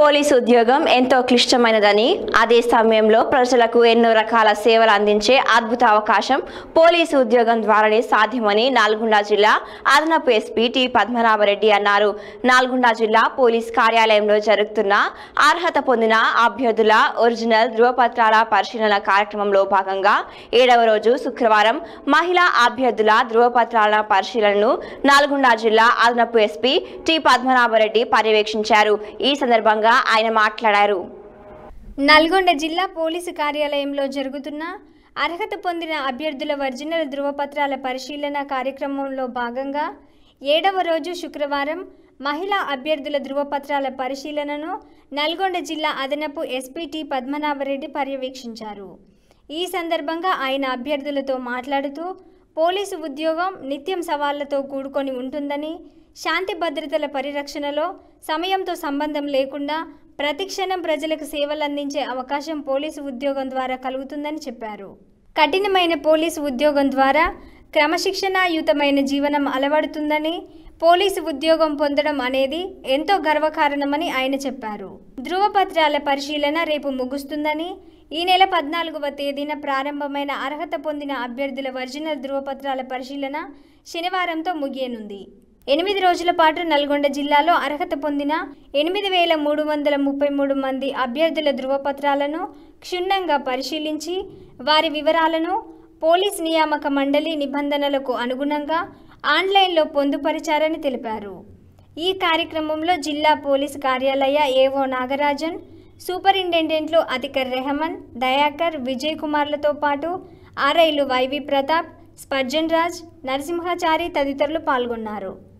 police ఉద్యోగం ఎంతో క్లిష్టమైనదని అదే సమయంలో ప్రజలకు ఎన్నో రకాల సేవలు అందించే అద్భుత అవకాశం పోలీసు ఉద్యోగం ద్వారానే సాధ్యమని నల్గొండ జిల్లా అదనపు ఎస్పీ టి పద్మనాభరెడ్డి అన్నారు నల్గొండ జిల్లా పోలీస్ కార్యాలయంలో జరుగుతున్న అర్హత పొందిన అభ్యర్థుల ఒరిజినల్ ధృవపత్రాల పరిశీలన కార్యక్రమంలో భాగంగా ఏడవ రోజు శుక్రవారం మహిళా అభ్యర్థుల ధృవపత్రాల పరిశీలనను నల్గొండ జిల్లా అదనపు ఎస్పీ టి పద్మనాభరెడ్డి పర్యవేక్షించారు ఈ సందర్భంగా ఆయన మాట్లాడారు నల్గొండ జిల్లా పోలీసు కార్యాలయంలో జరుగుతున్న అర్హత పొందిన అభ్యర్థుల ఒరిజినల్ ధృవపత్రాల పరిశీలన కార్యక్రమంలో భాగంగా ఏడవ రోజు శుక్రవారం మహిళా అభ్యర్థుల ధృవపత్రాల పరిశీలనను నల్గొండ జిల్లా అదనపు ఎస్పీ టి పద్మనాభరెడ్డి పర్యవేక్షించారు ఈ సందర్భంగా ఆయన అభ్యర్థులతో మాట్లాడుతూ పోలీసు ఉద్యోగం నిత్యం సవాళ్లతో కూడుకొని ఉంటుందని శాంతి భద్రతల పరిరక్షణలో సమయంతో సంబంధం లేకుండా ప్రతిక్షణం ప్రజలకు సేవలు అందించే అవకాశం పోలీసు ఉద్యోగం ద్వారా కలుగుతుందని చెప్పారు కఠినమైన పోలీసు ఉద్యోగం ద్వారా క్రమశిక్షణాయుతమైన జీవనం అలవడుతుందని పోలీసు ఉద్యోగం పొందడం అనేది ఎంతో గర్వకారణమని ఆయన చెప్పారు ధృవపత్రాల పరిశీలన రేపు ముగుస్తుందని ఈ నెల పద్నాలుగవ తేదీన ప్రారంభమైన అర్హత పొందిన అభ్యర్థుల ఒరిజినల్ ధృవపత్రాల పరిశీలన శనివారంతో ముగియనుంది ఎనిమిది రోజుల పాటు నల్గొండ జిల్లాలో అర్హత పొందిన ఎనిమిది వేల మూడు వందల ముప్పై మూడు మంది అభ్యర్థుల ధృవపత్రాలను క్షుణ్ణంగా పరిశీలించి వారి వివరాలను పోలీస్ నియామక మండలి నిబంధనలకు అనుగుణంగా ఆన్లైన్లో పొందుపరిచారని తెలిపారు ఈ కార్యక్రమంలో జిల్లా పోలీస్ కార్యాలయ ఏఓ నాగరాజన్ సూపరింటెండెంట్లు అతికర్ రెహమాన్ దయాకర్ విజయ్ కుమార్లతో పాటు ఆర్ఐలు వైవి ప్రతాప్ స్పర్జన్ రాజ్ నరసింహాచారి తదితరులు పాల్గొన్నారు